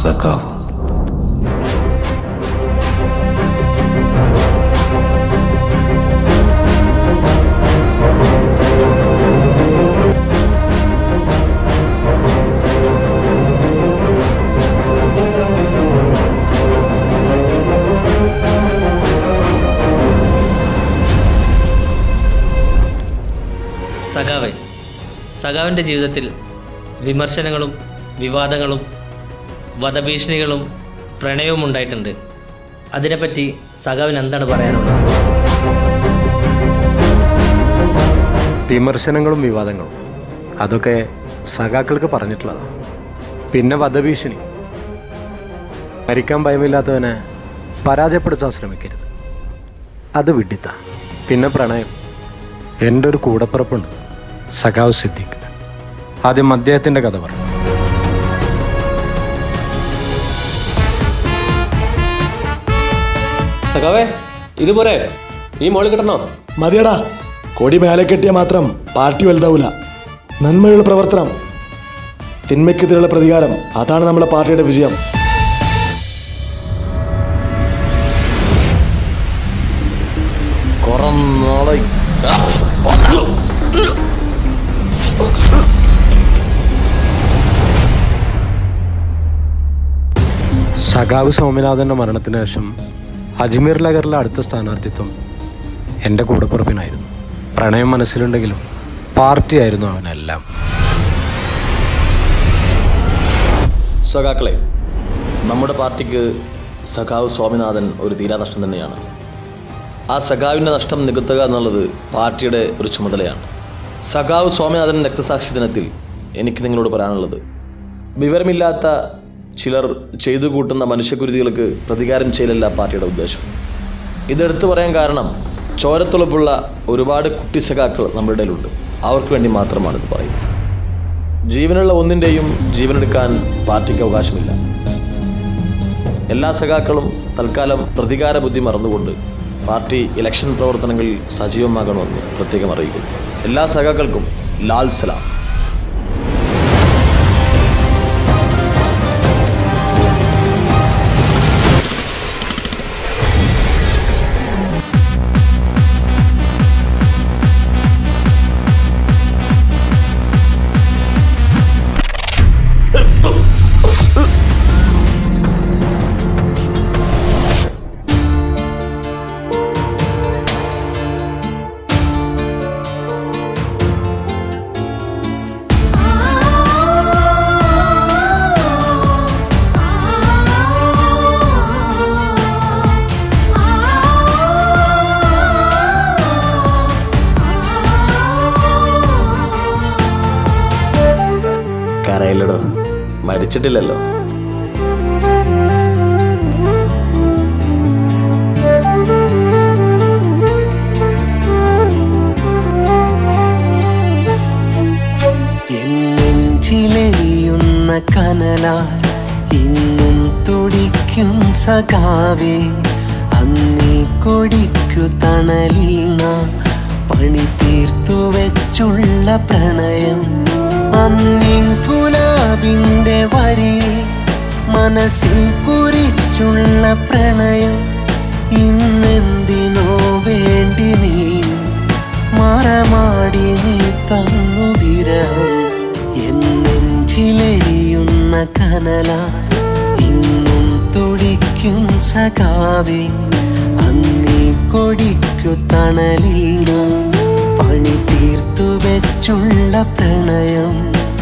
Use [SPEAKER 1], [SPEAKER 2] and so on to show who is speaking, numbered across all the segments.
[SPEAKER 1] സഖാവ്
[SPEAKER 2] സഖാവ് സഖാവിൻ്റെ ജീവിതത്തിൽ വിമർശനങ്ങളും വിവാദങ്ങളും വധഭീഷണികളും പ്രണയവും ഉണ്ടായിട്ടുണ്ട് അതിനെപ്പറ്റി സഖാവിന് എന്താണ് പറയാനുള്ളത്
[SPEAKER 3] വിമർശനങ്ങളും വിവാദങ്ങളും അതൊക്കെ സഖാക്കൾക്ക് പറഞ്ഞിട്ടുള്ളതാണ് പിന്നെ വധഭീഷണി മരിക്കാൻ ഭയമില്ലാത്തവനെ പരാജയപ്പെടുത്താൻ ശ്രമിക്കരുത് അത് വിഡിത്ത പിന്നെ പ്രണയം എൻ്റെ ഒരു കൂടപ്പിറപ്പുണ്ട് സഖാവ് സിദ്ദീഖ് ആദ്യം അദ്ദേഹത്തിൻ്റെ കഥ പറഞ്ഞു
[SPEAKER 4] സഖാവേ ഇത് പോരെ ഈ മോളിൽ കിട്ടണോ
[SPEAKER 5] മതിയടാ കൊടി മേലെ കെട്ടിയ മാത്രം പാർട്ടി വലുതാവൂല നന്മയുള്ള പ്രവർത്തനം തിന്മയ്ക്കെതിരെയുള്ള പ്രതികാരം അതാണ് നമ്മുടെ പാർട്ടിയുടെ വിജയം
[SPEAKER 4] കുറം നാളെ
[SPEAKER 3] സഖാവ് സോമനാഥൻ്റെ മരണത്തിന് ശേഷം അജ്മീർ നഗറിലെ അടുത്ത സ്ഥാനാർത്ഥിത്വം എൻ്റെ കൂടപ്പിറപ്പിനായിരുന്നു പ്രണയം മനസ്സിലുണ്ടെങ്കിലും പാർട്ടിയായിരുന്നു അവനെല്ലാം
[SPEAKER 4] സഖാക്കളെ നമ്മുടെ പാർട്ടിക്ക് സഖാവ് സ്വാമിനാഥൻ ഒരു തീരാനഷ്ടം തന്നെയാണ് ആ സഖാവിൻ്റെ നഷ്ടം നികത്തുക എന്നുള്ളത് പാർട്ടിയുടെ ഒരു ചുമതലയാണ് സഖാവ് സ്വാമിനാഥൻ രക്തസാക്ഷി ദിനത്തിൽ എനിക്ക് നിങ്ങളോട് പറയാനുള്ളത് വിവരമില്ലാത്ത ചിലർ ചെയ്തു കൂട്ടുന്ന മനുഷ്യക്കുരുതികൾക്ക് പ്രതികാരം ചെയ്യലല്ല പാർട്ടിയുടെ ഉദ്ദേശം ഇതെടുത്തു പറയാൻ കാരണം ചോരത്തുളപ്പുള്ള ഒരുപാട് കുട്ടി സഖാക്കൾ നമ്മുടെ ഇടയിലുണ്ട് അവർക്ക് വേണ്ടി മാത്രമാണ് ഇത് പറയുന്നത് ജീവനുള്ള ഒന്നിൻ്റെയും ജീവനെടുക്കാൻ പാർട്ടിക്ക് അവകാശമില്ല എല്ലാ സഖാക്കളും തൽക്കാലം പ്രതികാര ബുദ്ധി മറന്നുകൊണ്ട് പാർട്ടി ഇലക്ഷൻ പ്രവർത്തനങ്ങളിൽ സജീവമാകണമെന്ന് പ്രത്യേകം അറിയിക്കുന്നു എല്ലാ സഖാക്കൾക്കും ലാൽ സലാം കരയില്ലടോ മരിച്ചിട്ടില്ലല്ലോ
[SPEAKER 6] നെഞ്ചിലെരിയുന്ന കനലാൽ ഇന്നും തുടിക്കും സഖാവേ അന്നീ കൊടിക്കു തണലിൽ നാം പണി തീർത്തു വെച്ചുള്ള പ്രണയം അന്നിൻ ഗുലാബിന്റെ വരി മനസ്സിൽ കുറിച്ചുള്ള പ്രണയം ഇന്നെന്തിനോ വേണ്ടി നീ മറമാടി നീ തന്നു വിരഹം എന്നെഞ്ചിലെരിയുന്ന കനല ഇന്നും തുടിക്കും സഖാവേ അന്നീ കൊടിക്കു തണലിലും പണി തീർത്തു വെച്ചുള്ള പ്രണയം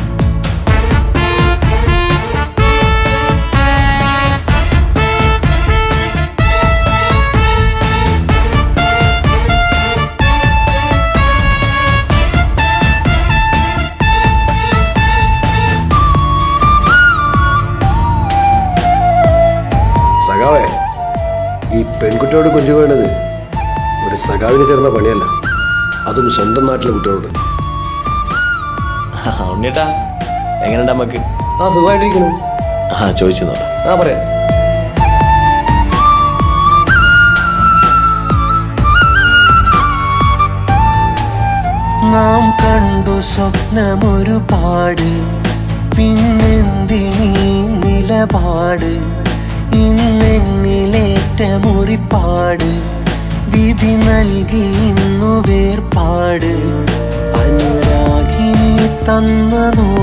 [SPEAKER 5] സഖാവേ ഈ പെൺകുട്ടിയോട് കൊഞ്ചു വേണ്ടത് ഒരു സഖാവിന് ചേർന്ന പണിയല്ല അതും സ്വന്തം നാട്ടിലെ കുട്ടികളോട്
[SPEAKER 4] ഉണ്ണിയേട്ടാ എങ്ങനെയുണ്ട് നമുക്ക്
[SPEAKER 5] ആ സുഖമായിട്ടിരിക്കുന്നു
[SPEAKER 4] ആ ചോദിച്ചു നോക്കാം
[SPEAKER 5] ആ പറയാം
[SPEAKER 6] നാം കണ്ടു സ്വപ്നമൊരുപാട് പിന്നെന്തിനീ നില നിലപാട് ഇന്നെന്നിലേറ്റ മുറിപ്പാട് വിധി നൽകി ഇന്നു വേർപാട് അനുരാഗിനി തന്ന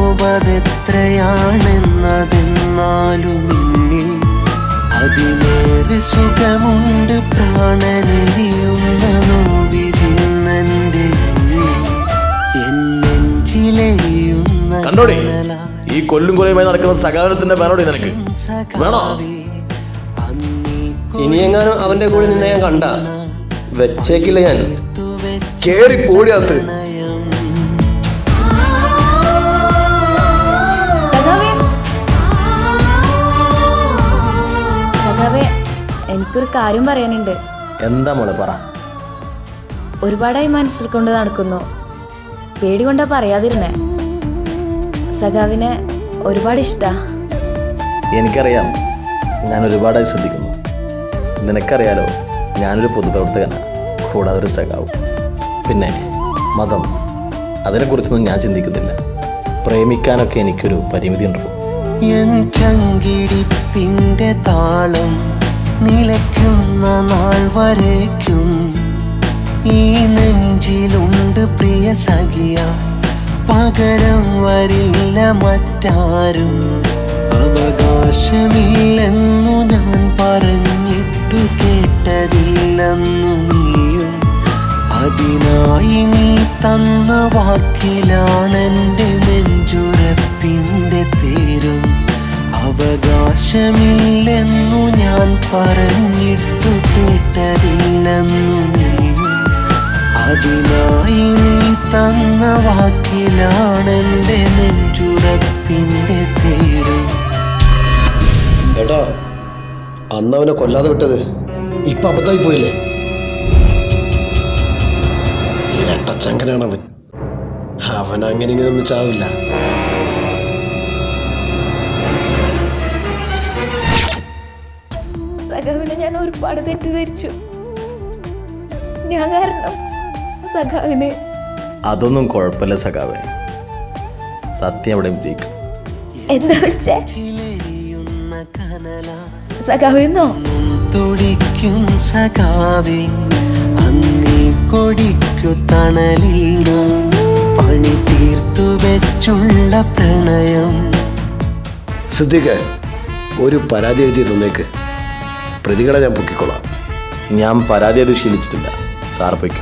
[SPEAKER 6] നോവതെത്രയാണെന്നതെന്നാലും നിന്നിൽ അതിനേറെ സുഖമുണ്ട് പ്രാണനെരിയുന്ന നോവിതിന്നെൻ്റെ ഉള്ളിൽ എന്നെഞ്ചിലെയുന്ന
[SPEAKER 4] കണ്ടോടി
[SPEAKER 6] കനലാ
[SPEAKER 4] ഈ കൊല്ലും കൊലയുമായി നടക്കുന്ന സകാലത്തിന്റെ വേണോടി നിനക്ക് വേണോ
[SPEAKER 1] ഇനിയെങ്ങാനും അവന്റെ കൂടെ നിന്ന് ഞാൻ കണ്ട വെച്ചേക്കില്ല ഞാൻ
[SPEAKER 5] കേറി പോടിയകത്ത്
[SPEAKER 7] സഖാവേ സഖാവേ എനിക്കൊരു കാര്യം പറയാനുണ്ട്
[SPEAKER 4] എന്താ മോളെ പറ
[SPEAKER 7] ഒരുപാടായി മനസ്സിൽ കൊണ്ട് നടക്കുന്നു പേടി കൊണ്ടാ പറയാതിരുന്നേ സഖാവിനെ ഒരുപാട് ഇഷ്ടാ
[SPEAKER 4] എനിക്കറിയാം ഞാൻ ഒരുപാടായി ശ്രദ്ധിക്കുന്നു നിനക്കറിയാലോ ഞാനൊരു പൊതുപ്രവർത്തകനാണ് കൂടാതെ ഒരു സഖാവും പിന്നെ മതം അതിനെക്കുറിച്ചൊന്നും ഞാൻ ചിന്തിക്കുന്നില്ല പ്രേമിക്കാനൊക്കെ എനിക്കൊരു പരിമിതിയുണ്ട്
[SPEAKER 6] എൻ ചങ്കിടിപ്പിന്റെ താളം നിലയ്ക്കുന്ന നാൾ വരയ്ക്കും ഈ നെഞ്ചിലുണ്ട് പ്രിയ സഖിയ പകരം വരില്ല മറ്റാരും അവകാശമില്ലെന്നു ഞാൻ പറഞ്ഞിട്ടു കേട്ടതില്ലെന്നു നീയും അതിനായി നീ തന്ന വാക്കിലാണെന്റെ നെഞ്ചുറപ്പിന്റെ തേരും അവകാശമില്ലെന്നു ഞാൻ പറഞ്ഞിട്ടു കേട്ടതില്ലെന്നു നീയും അതിനായി നീ തന്ന വാക്കിലാണെന്റെ നെഞ്ചുറപ്പിന്റെ തേരും
[SPEAKER 1] ഏട്ടാ അന്ന് അവനെ കൊല്ലാതെ വിട്ടത് ഇപ്പൊ അബദ്ധമായി പോയില്ലേ ഇരട്ടച്ചങ്കനാണ് അവൻ അവൻ അങ്ങനെ ഇങ്ങനെയൊന്നും ചാവില്ല
[SPEAKER 7] സഖാവിനെ ഞാൻ ഒരുപാട് തെറ്റിദ്ധരിച്ചു ഞാൻ കാരണം സഖാവിന്
[SPEAKER 4] അതൊന്നും കുഴപ്പമില്ല സഖാവേ സത്യം എവിടെ ജയിക്കും
[SPEAKER 7] എന്താ വെച്ചേ
[SPEAKER 6] ചിലരിയുന്ന കനലാ
[SPEAKER 7] സഖാവിന്നോ
[SPEAKER 6] തുടിക്കും സഖാവേ അന്നീ കൊടിക്കു തണലിലോ പണി തീർത്തു വെച്ചുള്ള പ്രണയം
[SPEAKER 1] ശ്രദ്ധിക്ക് ഒരു പരാതി എഴുതി തന്നേക്ക് പ്രതികളെ ഞാൻ പൊക്കിക്കൊള്ളാം
[SPEAKER 4] ഞാൻ പരാതി അത് ശീലിച്ചിട്ടില്ല സാർ പൊയ്ക്കും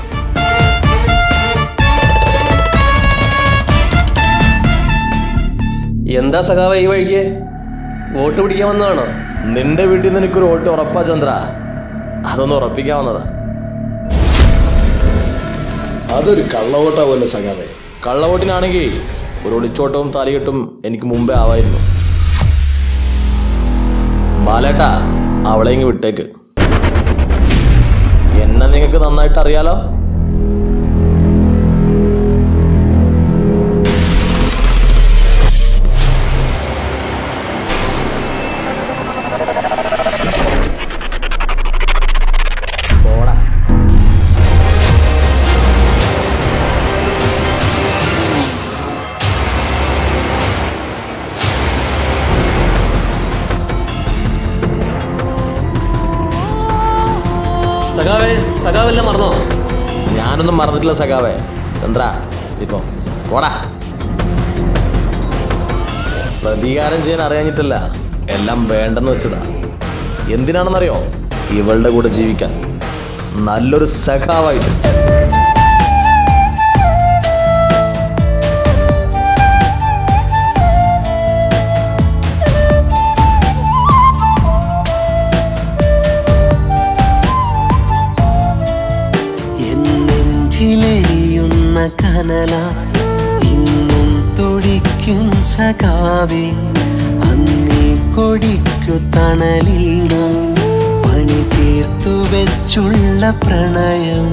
[SPEAKER 1] എന്താ സഖാവ ഈ വഴിക്ക് വോട്ട് പിടിക്കാൻ വന്നതാണോ
[SPEAKER 4] നിന്റെ വീട്ടിൽ നിന്ന് എനിക്കൊരു വോട്ട് ഉറപ്പാ ചന്ദ്ര അതൊന്ന് ഉറപ്പിക്കാൻ വന്നതാ
[SPEAKER 1] അതൊരു കള്ളവോട്ടാവുമല്ലോ സഖാവേ
[SPEAKER 4] കള്ളവോട്ടിനാണെങ്കിൽ ഒരു ഒളിച്ചോട്ടവും താലികെട്ടും എനിക്ക് മുമ്പേ ആവായിരുന്നു ബാലേട്ടാ അവളെ ഇങ്ങ് വിട്ടേക്ക് എന്നെ നിങ്ങൾക്ക് നന്നായിട്ട് അറിയാലോ പോടാ
[SPEAKER 1] സഖാവേ സഖാവെല്ലാം മറന്നോ
[SPEAKER 4] ഞാനൊന്നും മറന്നിട്ടില്ല സഖാവേ ചന്ദ്ര ഇപ്പൊ പോടാ പ്രതികാരം ചെയ്യാൻ അറിയാഞ്ഞിട്ടല്ല എല്ലാം വേണ്ടെന്ന് വെച്ചതാ എന്തിനാണെന്നറിയോ ഇവളുടെ കൂടെ ജീവിക്കാൻ നല്ലൊരു സഖാവായിട്ട്
[SPEAKER 6] എൻ നെഞ്ചിലെരിയുന്ന കനല ഇന്നും തുടിക്കും സഖാവേ അന്നീ കൊടിക്കു തണലിലോ പണി തീർത്തു വെച്ചുള്ള പ്രണയം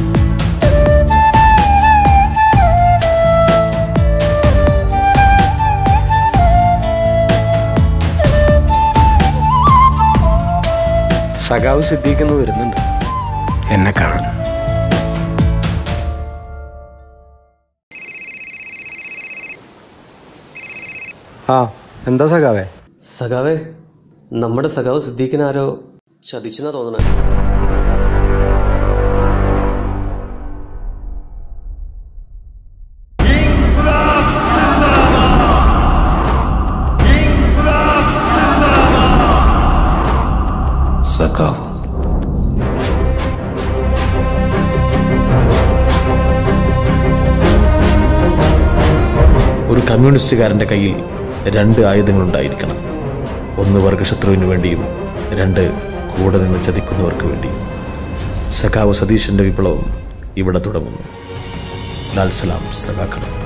[SPEAKER 3] സഖാവ് സിദ്ദീഖെന്ന് വരുന്നുണ്ട് എന്നെ കാണാൻ ആ എന്താ സഖാവേ
[SPEAKER 1] സഖാവേ നമ്മുടെ സഖാവ് സിദ്ദീഖിനാരോ ചതിച്ചെന്നാ തോന്നണേ
[SPEAKER 8] സഖാവ്
[SPEAKER 4] ഒരു കമ്മ്യൂണിസ്റ്റുകാരൻ്റെ കയ്യിൽ രണ്ട് ആയുധങ്ങളുണ്ടായിരിക്കണം ഒന്ന് വർഗശത്രുവിന് വേണ്ടിയും രണ്ട് കൂടെ നിന്ന് ചതിക്കുന്നവർക്ക് വേണ്ടിയും സഖാവ് സതീശൻ്റെ വിപ്ലവം ഇവിടെ തുടങ്ങുന്നു ലാൽ സലാം സഖാക്കളും